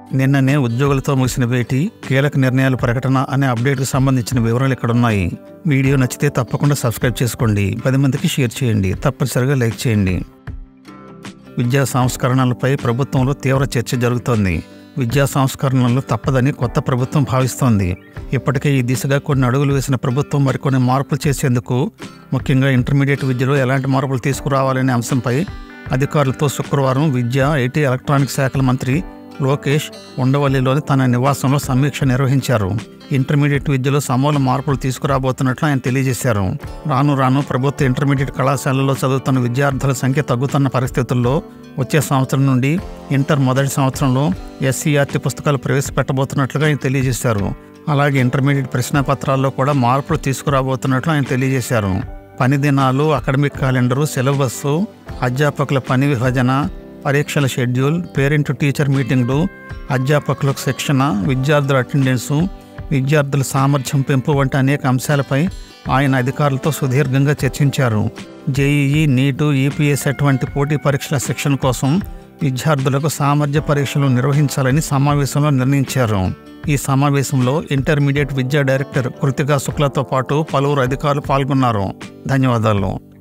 నిన్ననే ఉద్యోగులతో ముగిసిన భేటీ కీలక నిర్ణయాలు ప్రకటన అనే అప్డేట్కు సంబంధించిన వివరాలు ఇక్కడ ఉన్నాయి వీడియో నచ్చితే తప్పకుండా సబ్స్క్రైబ్ చేసుకోండి పది మందికి షేర్ చేయండి తప్పనిసరిగా లైక్ చేయండి విద్యా సంస్కరణలపై ప్రభుత్వంలో తీవ్ర చర్చ జరుగుతోంది విద్యా సంస్కరణలు తప్పదని కొత్త ప్రభుత్వం భావిస్తోంది ఇప్పటికే ఈ దిశగా కొన్ని అడుగులు వేసిన ప్రభుత్వం మరికొన్ని మార్పులు చేసేందుకు ముఖ్యంగా ఇంటర్మీడియట్ విద్యలో ఎలాంటి మార్పులు తీసుకురావాలనే అంశంపై అధికారులతో శుక్రవారం విద్య ఐటీ ఎలక్ట్రానిక్ శాఖల మంత్రి లోకేష్ ఉండవల్లిలోని తన నివాసంలో సమీక్ష నిర్వహించారు ఇంటర్మీడియట్ విద్యలో సమూల మార్పులు తీసుకురాబోతున్నట్లు ఆయన తెలియజేశారు రాను రాను ప్రభుత్వ ఇంటర్మీడియట్ కళాశాలల్లో చదువుతున్న విద్యార్థుల సంఖ్య తగ్గుతున్న పరిస్థితుల్లో వచ్చే సంవత్సరం నుండి ఇంటర్ మొదటి సంవత్సరంలో ఎస్సీఆర్టీ పుస్తకాలు ప్రవేశపెట్టబోతున్నట్లుగా ఆయన తెలియజేశారు అలాగే ఇంటర్మీడియట్ ప్రశ్నపత్రాల్లో కూడా మార్పులు తీసుకురాబోతున్నట్లు ఆయన తెలియజేశారు పని దినాలు అకాడమిక్ క్యాలెండరు సిలబస్సు అధ్యాపకుల పని విభజన పరీక్షల షెడ్యూల్ పేరెంట్ టీచర్ మీటింగ్లు అధ్యాపకులకు శిక్షణ విద్యార్థుల అటెండెన్సు విద్యార్థుల సామర్థ్యం పెంపు వంటి అనేక అంశాలపై ఆయన అధికారులతో సుదీర్ఘంగా చర్చించారు జేఈఈ నీటు ఈపీఎస్ వంటి పోటీ పరీక్షల శిక్షణ కోసం విద్యార్థులకు సామర్థ్య పరీక్షలు నిర్వహించాలని సమావేశంలో నిర్ణయించారు ఈ సమావేశంలో ఇంటర్మీడియట్ విద్యా డైరెక్టర్ కృతికా శుక్లతో పాటు పలువురు అధికారులు పాల్గొన్నారు ధన్యవాదాలు